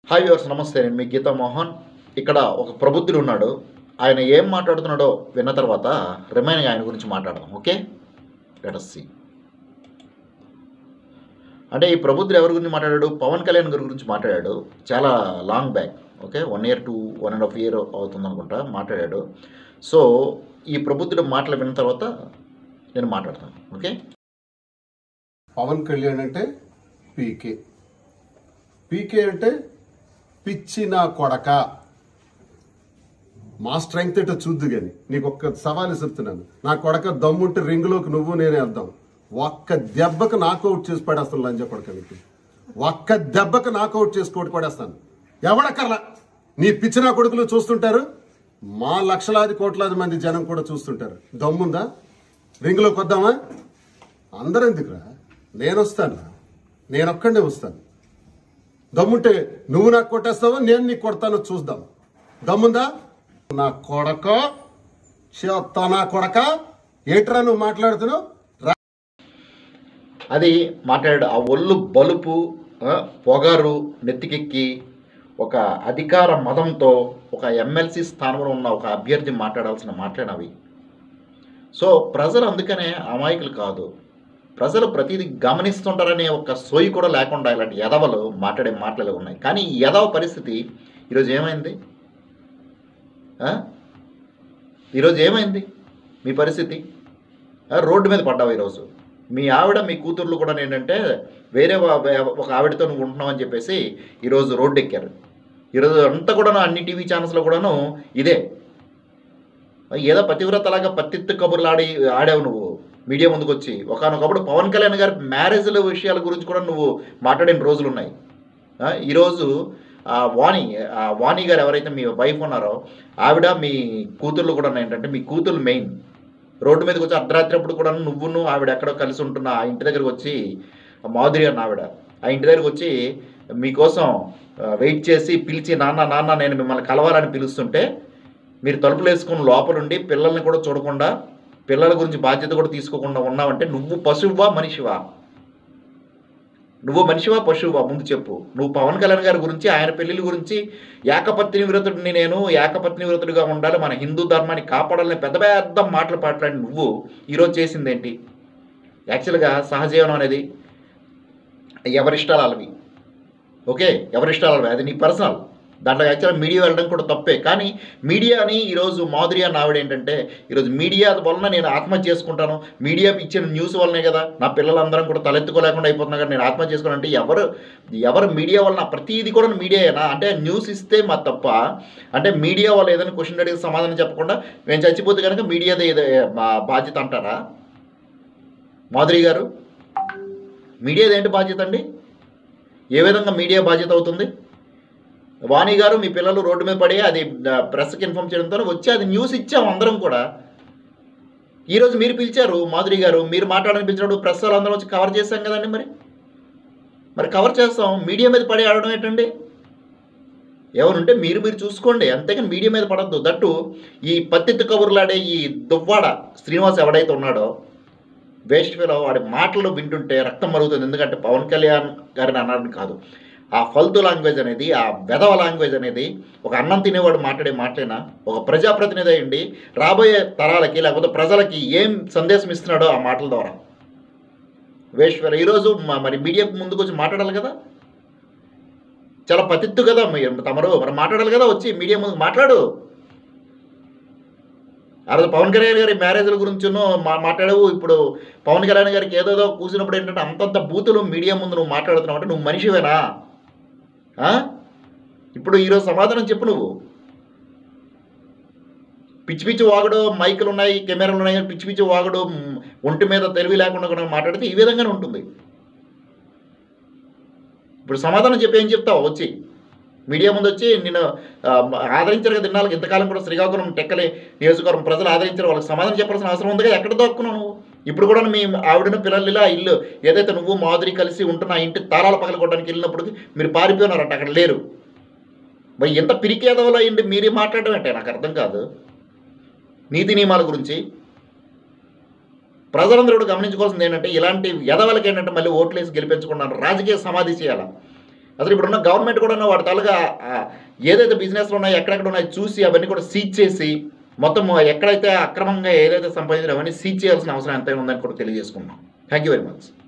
Hi viewers నమస్తే నేను మీ గీతా మోహన్ ఇక్కడ ఒక ప్రబుద్ధుడు ఉన్నాడు ఆయన ఏం మాట్లాడుతున్నాడో విన్న తర్వాత రిమైనింగ్ ఆయన గురించి మాట్లాడదాం ఓకే లెటస్ సి అంటే ఈ ప్రబుద్ధుడు ఎవరి గురించి మాట్లాడాడు పవన్ కళ్యాణ్ గారి గురించి మాట్లాడాడు చాలా long back okay one year two one and half year అవుతుంది అనుకుంటా మాట్లాడాడు సో ఈ ప్రబుద్ధుడు మాటలు విన్న తర్వాత నేను మాట్లాడతాను ఓకే పవన్ కళ్యాణ్ అంటే పీకే పీకే అంటే పిచ్చి నా కొడక మా స్ట్రెంగ్త్ ఏంటో చూద్దు గాని నీకు ఒక్క సవాల్ చెప్తున్నాను నా కొడక దమ్ముంటే రింగులోకి నువ్వు నేనే వద్దాం ఒక్క దెబ్బకు నాకౌట్ చేసి పడేస్తాను లంజ కొడక నీకు ఒక్క దెబ్బకు నాకౌట్ చేసి కొట్టి పడేస్తాను ఎవడక్కర్లా నీ పిచ్చి నా కొడుకులు చూస్తుంటారు మా లక్షలాది కోట్లాది మంది జనం కూడా చూస్తుంటారు దమ్ముందా రింగులోకి వద్దామా అందరూ ఎందుకురా నేను వస్తాను నేను ఒక్కడే వస్తాను దమ్ముంటే నువ్వు నాకు కొట్టేస్తావో నేను నీకు కొడతానో చూద్దాం దమ్ముందా నా కొడక చెత్త నా కొడక ఏట్రా నువ్వు మాట్లాడుతున్నావు రా. అది మాట్లాడాడు ఆ ఒళ్ళు బలుపు ఆ, పొగరు నెత్తికెక్కి ఒక అధికార మదంతో ఒక ఎమ్మెల్సీ స్థానంలో ఉన్న ఒక అభ్యర్థి మాట్లాడాల్సిన మాట్లాడినవి సో ప్రజలు అందుకనే అమాయకులు కాదు ప్రజలు ప్రతిదీ గమనిస్తుంటారనే ఒక సోయి కూడా లేకుండా ఇలాంటి ఎదవలు మాట్లాడే మాటలు ఉన్నాయి కానీ ఈ ఎదవ పరిస్థితి ఈరోజు ఏమైంది ఆ? ఈరోజు ఏమైంది మీ పరిస్థితి ఆ, రోడ్డు మీద పడ్డావు ఈరోజు మీ ఆవిడ మీ కూతుర్లు కూడా ఏంటంటే వేరే వా- వే- ఒక ఆవిడతో నువ్వు ఉంటున్నావు అని చెప్పేసి ఈరోజు రోడ్డు ఎక్కారు ఈరోజు అంతా కూడాను అన్ని టీవీ ఛానల్స్లో కూడాను ఇదే ఏదో పతివ్రతలాగా పత్తిత్తు కబుర్లు ఆడి ఆడావు నువ్వు మీడియా ముందుకు వచ్చి ఒకనొకప్పుడు పవన్ కళ్యాణ్ గారి మ్యారేజ్ల విషయాల గురించి కూడా నువ్వు మాట్లాడిన రోజులు ఉన్నాయి ఆ, ఈరోజు ఆ వాణి ఆ వాణి గారు ఎవరైతే మీ వైఫ్ ఉన్నారో ఆవిడ మీ కూతుర్లు కూడా ఏంటంటే మీ కూతుర్లు మెయిన్ రోడ్డు మీదకి వచ్చి అర్ధరాత్రి అప్పుడు కూడా నువ్వును ఆవిడ ఎక్కడో కలిసి ఉంటున్న ఆ ఇంటి దగ్గరికి వచ్చి ఆ మాధురి అన్న ఆవిడ ఆ ఇంటి దగ్గరికి వచ్చి మీకోసం ఆ, వెయిట్ చేసి పిలిచి నాన్న నాన్న నేను మిమ్మల్ని కలవాలని పిలుస్తుంటే మీరు తలుపులు వేసుకుని లోపలుండి పిల్లల్ని కూడా చూడకుండా పిల్లల గురించి బాధ్యత కూడా తీసుకోకుండా ఉన్నావంటే నువ్వు పశువువా మనిషివా నువ్వు మనిషివా పశువువా ముందు చెప్పు నువ్వు పవన్ కళ్యాణ్ గారి గురించి ఆయన పెళ్లిళ్ళ గురించి ఏకపత్ని వ్రతుడిని నేను ఏకపత్ని వ్రతుడిగా ఉండాలి మన హిందూ ధర్మాన్ని కాపాడాలని పెద్ద పెద్ద మాటలు మాట్లాడి నువ్వు ఈరోజు చేసిందేంటి యాక్చువల్గా సహజీవనం అనేది ఎవరిష్టాలు వాళ్ళవి ఓకే ఎవరిష్టాలు వాళ్ళవి అది నీ పర్సనల్ దాంట్లో యాక్చువల్గా మీడియా వెళ్ళడం కూడా తప్పే కానీ మీడియాని ఈరోజు మాధురి అన్న ఆవిడ ఏంటంటే ఈరోజు మీడియా వలన నేను ఆత్మహత్య చేసుకుంటాను మీడియా ఇచ్చిన న్యూస్ వల్లనే కదా నా పిల్లలందరం కూడా తలెత్తుకోలేకుండా అయిపోతున్నా కదా నేను ఆత్మహత్య చేసుకున్నాను అంటే ఎవరు ఎవరు మీడియా వలన ప్రతిదీ కూడా మీడియానా అంటే న్యూస్ ఇస్తే మా తప్ప అంటే మీడియా వాళ్ళు ఏదైనా క్వశ్చన్ అడిగితే సమాధానం చెప్పకుండా మేము చచ్చిపోతే కనుక మీడియాదే ఏదో మా బాధ్యత అంటారా మాధురి గారు మీడియాది ఏంటి బాధ్యత అండి ఏ విధంగా మీడియా బాధ్యత అవుతుంది వాణి గారు మీ పిల్లలు రోడ్డు మీద పడి అది ఆ, ప్రెస్కి ఇన్ఫామ్ చేయడంతో వచ్చి అది న్యూస్ ఇచ్చాం అందరం కూడా ఈరోజు మీరు పిలిచారు మాధురి గారు మీరు మాట్లాడని పిలిచినప్పుడు ప్రెస్ వాళ్ళందరం వచ్చి కవర్ చేశాం కదండి మరి మరి కవర్ చేస్తాం మీడియా మీద పడి ఆడడం ఏంటండి ఎవరుంటే మీరు మీరు చూసుకోండి అంతేకాని మీడియా మీద పడద్దు దట్టు ఈ పత్తిత్తు కబుర్లాడే ఈ దువ్వాడ శ్రీనివాస్ ఎవడైతే ఉన్నాడో వేస్ట్ ఫీల్ వాడి మాటలు వింటుంటే రక్తం మరుగుతుంది ఎందుకంటే పవన్ కళ్యాణ్ గారిని అన్నాడని కాదు ఆ ఫల్తు లాంగ్వేజ్ అనేది ఆ వెధవ లాంగ్వేజ్ అనేది ఒక అన్నం తినేవాడు మాట్లాడే మాటలేనా ఒక ప్రజాప్రతినిధి అయ్యండి రాబోయే తరాలకి లేకపోతే ప్రజలకి ఏం సందేశం ఇస్తున్నాడో ఆ మాటల ద్వారా వేస్ట్ ఫీల్ ఈరోజు మ- మరి మీడియాకు ముందుకు వచ్చి మాట్లాడాలి కదా చాలా పతిత్తు కదా మీ- తమరు మరి మాట్లాడాలి కదా వచ్చి మీడియా ముందుకు మాట్లాడు ఆ రోజు పవన్ కళ్యాణ్ గారి మ్యారేజ్ల గురించి మా మాట్లాడావు ఇప్పుడు పవన్ కళ్యాణ్ గారికి ఏదోదో కూసినప్పుడు ఏంటంటే అంతంత బూతులు మీడియా ముందు నువ్వు మాట్లాడుతున్నావు అంటే నువ్వు మనిషివేనా ఆ? ఇప్పుడు ఈరోజు సమాధానం చెప్పు నువ్వు పిచ్చి పిచ్చి వాగుడు మైకులు ఉన్నాయి కెమెరాలు ఉన్నాయి కానీ పిచ్చి పిచ్చి వాగుడు మ్, ఒంటి మీద తెలివి లేకుండా కూడా మాట్లాడితే ఈ విధంగానే ఉంటుంది ఇప్పుడు సమాధానం చెప్పి ఏం చెప్తావు వచ్చి మీడియా ముందు వచ్చి నేను ఆ, ఆదరించారు కదా ఇన్నాళ్ళకి ఇంతకాలం కూడా శ్రీకాకుళం టెక్కలే నియోజకవర్గం ప్రజలు ఆదరించారు వాళ్ళకి సమాధానం చెప్పాల్సిన అవసరం ఉంది కదా ఎక్కడ దక్కున్నావు నువ్వు ఇప్పుడు కూడా మీ ఆవిడను పిల్లలు ఇలా ఇల్లు ఏదైతే నువ్వు మాధురి కలిసి ఉంటున్న ఆ ఇంటి తాళాలు పగలగొట్టడానికి వెళ్ళినప్పుడు మీరు పారిపోయినారంట అక్కడ లేరు మరి ఎంత పిరికేదవలో అయ్యింది మీరే మాట్లాడడం అంటే నాకు అర్థం కాదు నీతి నియమాల గురించి ప్రజలందరూ కూడా గమనించుకోవాల్సింది ఏంటంటే ఇలాంటి ఎదవలకి ఏంటంటే మళ్ళీ ఓట్లేసి గెలిపించుకున్నారు రాజకీయ సమాధి చేయాలి అసలు ఇప్పుడున్న గవర్నమెంట్ కూడా వాటి తాలుగా ఆ, ఏదైతే బిజినెస్లు ఉన్నాయో ఎక్కడెక్కడ ఉన్నాయో చూసి అవన్నీ కూడా సీజ్ చేసి మొత్తం ఎక్కడైతే అక్రమంగా ఏదైతే సంపాదించారో అవన్నీ సీజ్ చేయాల్సిన అవసరం ఎంతైనా ఉందని కూడా తెలియజేసుకున్నాం థ్యాంక్ యూ వెరీ మచ్